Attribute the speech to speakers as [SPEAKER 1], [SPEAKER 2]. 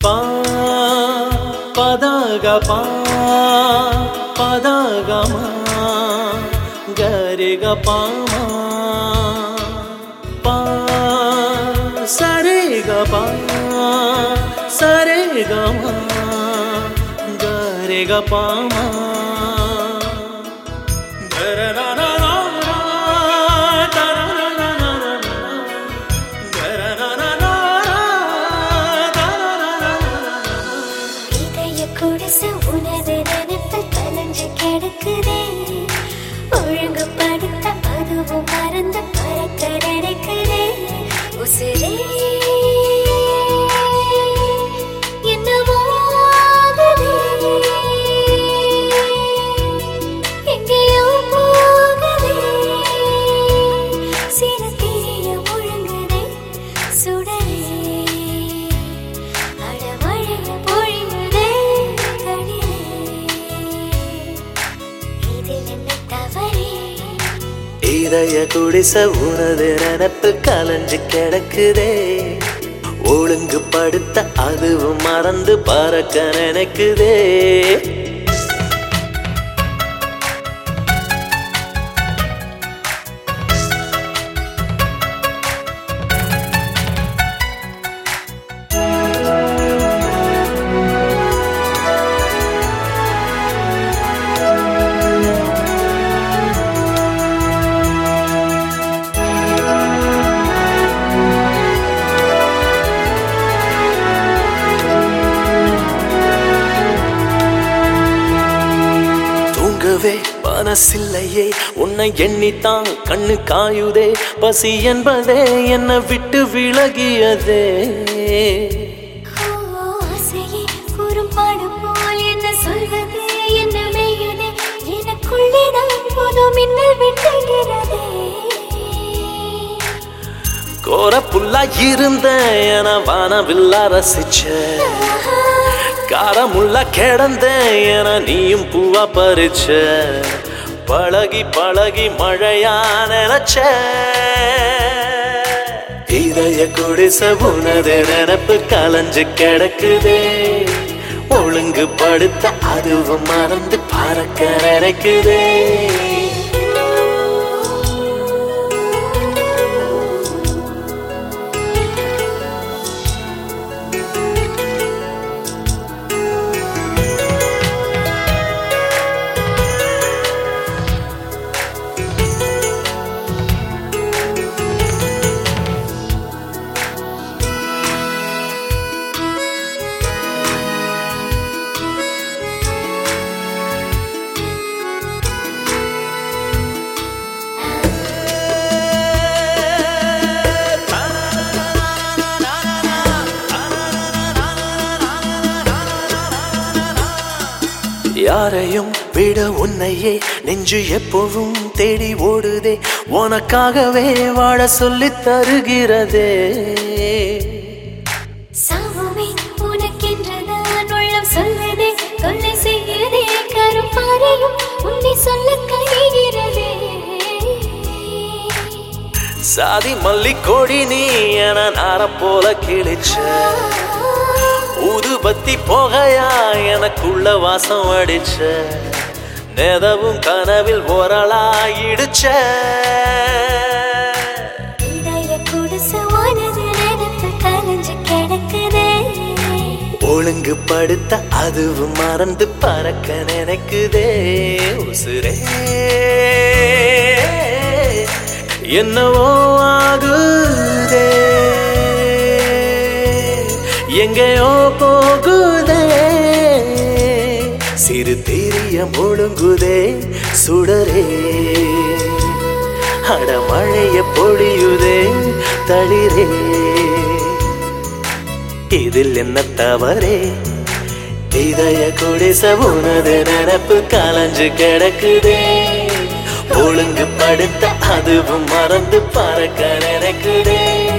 [SPEAKER 1] பா பதக பா பதகமா கரிக பாமா பா சரிக பா சரிகமா கரிக பாமா
[SPEAKER 2] இதய குடிசை உனது நினைப்பில் கலஞ்சு கிடக்குதே ஒழுங்குபடுத்த அதுவும் மறந்து பறக்க நினைக்குதே உசிரே என்னவோ ஆகுதே. எங்கேயோ போகுதே. சிறு தீய முழங்குதே சுடரே அடமழைய பொழியுதே கடிதே. இதில் என்ன தவறே
[SPEAKER 1] இதய குடிச உனது நினப்பு கலைஞ்சு கிடக்குதே ஒழுங்குபடுத்த அதுவும் மறந்து பறக்க நினைக்குதே தூங்கவே மனசில்லையே உன்னை எண்ணித்தான் கண்ணு காயுதே பசி என்பதே என்னை விட்டு விலகியதே
[SPEAKER 2] ஓ, ஆசையே குறும்பாடு போல் என்ன சொல்வது என்ன மெய்யுதே எனக்குள்ளேதான் புது மின்னல் வெட்டுகிறதே
[SPEAKER 1] கோர புல்லா இருந்த என வானவில்லா ரசிச்ச காரமுள்ள கிடந்த என நீயும் பூவா பறிச்ச பழகி பழகி மழையா நினைச்ச இதய குடிச உனது நினப்பு கலைஞ்சு கிடக்குதே ஒழுங்கு படுத்த அதுவும் மறந்து பறக்க நினைக்குதே யாரையும் விட உன்னையே நெஞ்சு எப்போவும் தேடி ஓடுதே உனக்காகவே வாழ சொல்லித் தருகிறதே
[SPEAKER 2] சாவுமே உனக்கென்றுதான் உள்ளம் சொல்லுதே தொல்லை செய்யுதே கருப்பாறையும் உன்னை சொல்ல கழிகிறதே
[SPEAKER 1] சாதி மல்லி கொடி நீ என நார போல கிழிச்ச ஊதுபத்தி போகையா எனக்குள்ள வாசம் அடிச்ச நெதவும் கனவில் ஓரலாயிடுச்ச
[SPEAKER 2] இதய குடிசவானது நினைப்பு கலைஞ்சு கிடக்குதே
[SPEAKER 1] ஒழுங்கு படுத்த அதுவும் மறந்து பறக்க நினைக்குதே உசுரே என்னவோ ஆகுதே எங்கேயோ போகுதே சிறு தெரிய முழுங்குதே சுடரே அடமழைய பொழியுதே தளிரே இதில் என்ன தவறே இதய குடிச உனது நினப்பு கலைஞ்சு கிடக்குதே ஒழுங்கு படுத்த அதுவும் மறந்து பறக்க நினைக்குதே